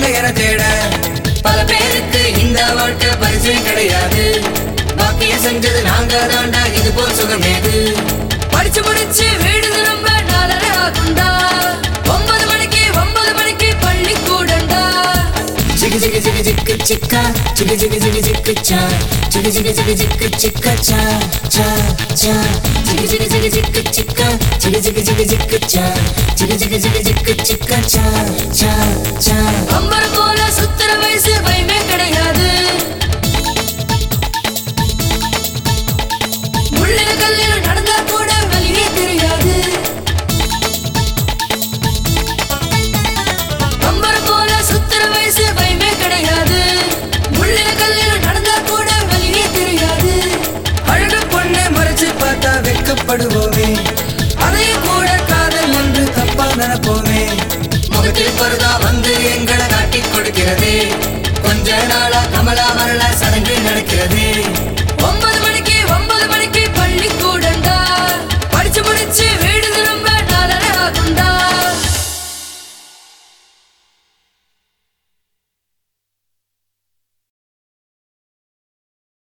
என தேட பல பேருக்கு இந்த வாழ்க்கை பரிச்சயம் கிடையாது பாக்கியம் செஞ்சது நாங்க தாண்டா இது போல் சுகமேது படிச்சு முடிச்சு வீடு திரும்ப நாலரை ஆகுண்டா ஒன்பது மணிக்கு ஒன்பது மணிக்கு பள்ளி கூடண்டா ஜிகு ஜிகு ஜிகு ஜிக்கு சிக்கா ஜிகு ஜிகு ஜிகு ஜிக்கு சா ஜிகு ஜிகு ஜிகு ஜிக்கு சிக்கா சா சா சா ஜிகு ஜிகு ஜிகு ஜிக்கு சிக்கா ஜிகு ஜிகு ஜிகு ஜிக்கு சா ஜிகு ஜிகு ஜிகு ஜிக்கு சிக்கா சா சா சா அம்பர் போல சுத்துற வயசு பயமே கிடையாது முள்ளின கல்லில நடந்தா கூட வலியே தெரியாது அம்பர் போல சுத்துற வயசு பயமே கிடையாது முள்ளின கல்லில நடந்தா கூட வலியே தெரியாது அழகு பொண்ணை மறைச்சு பார்த்தா வெக்கப்படுவோம்